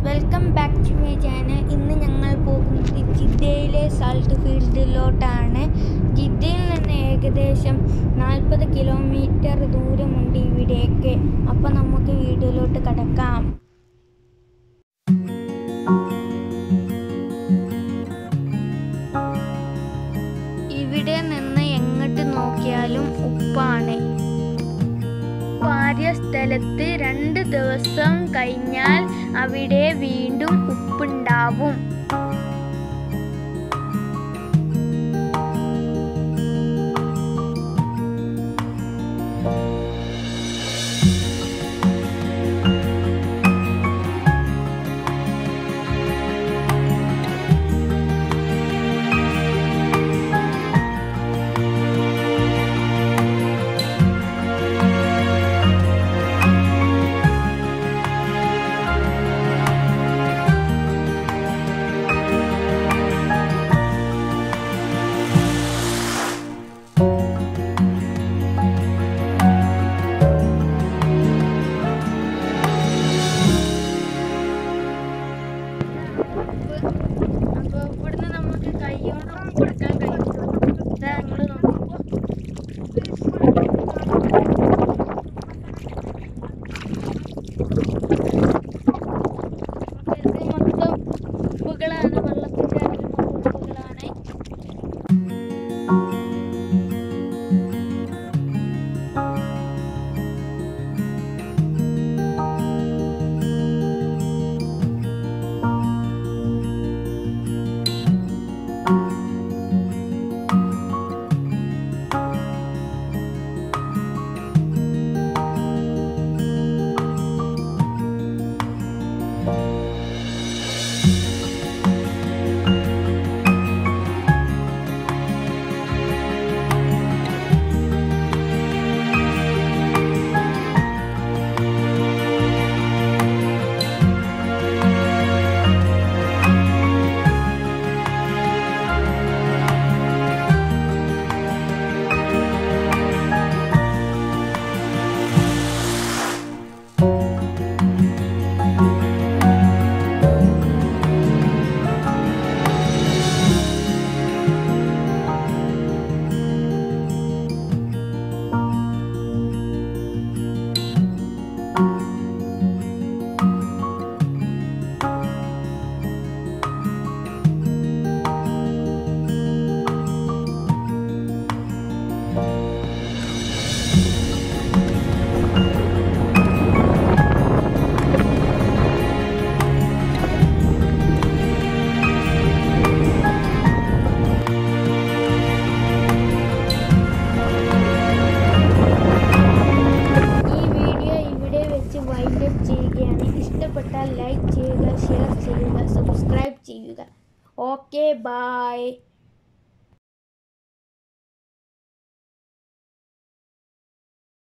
welcome back to my channel ഇന്ന് ഞങ്ങൾ പോകുന്നത് ജിദ്ദയിലെ സാൾട്ട് ഫീൽഡിലോട്ടാണ് ജിദ്ദയിൽ നിന്ന് ഏകദേശം നാൽപ്പത് കിലോമീറ്റർ ദൂരമുണ്ട് ഇവിടേക്ക് അപ്പോൾ നമുക്ക് വീഡിയോയിലോട്ട് കിടക്കാം ഇവിടെ നിന്ന് എങ്ങോട്ട് നോക്കിയാലും ഉപ്പാണ് വാരിയ സ്ഥലത്ത് രണ്ട് ദിവസം കഴിഞ്ഞാൽ അവിടെ വീണ്ടും ഉപ്പുണ്ടാവും അപ്പോൾ ഇവിടുന്ന് നമുക്ക് കൈയോണ്ട് കൊടുക്കാൻ കഴിയും ഇതാ നിങ്ങൾ നോക്കുമ്പോൾ ഇത് മൊത്തം ഉപ്പുകളാണ് വെള്ളത്തിൻ്റെ അടിയിൽ മൊത്തം ഉപ്പുകളാണ് ഈ വീഡിയോ ഇവിടെ വെച്ച് വൈൻഡപ്പ് ചെയ്യുകയാണ് ഇഷ്ടപ്പെട്ടാൽ ലൈക്ക് ചെയ്യുക ഷെയർ ചെയ്യുക സബ്സ്ക്രൈബ് ചെയ്യുക ഓക്കെ ബായ്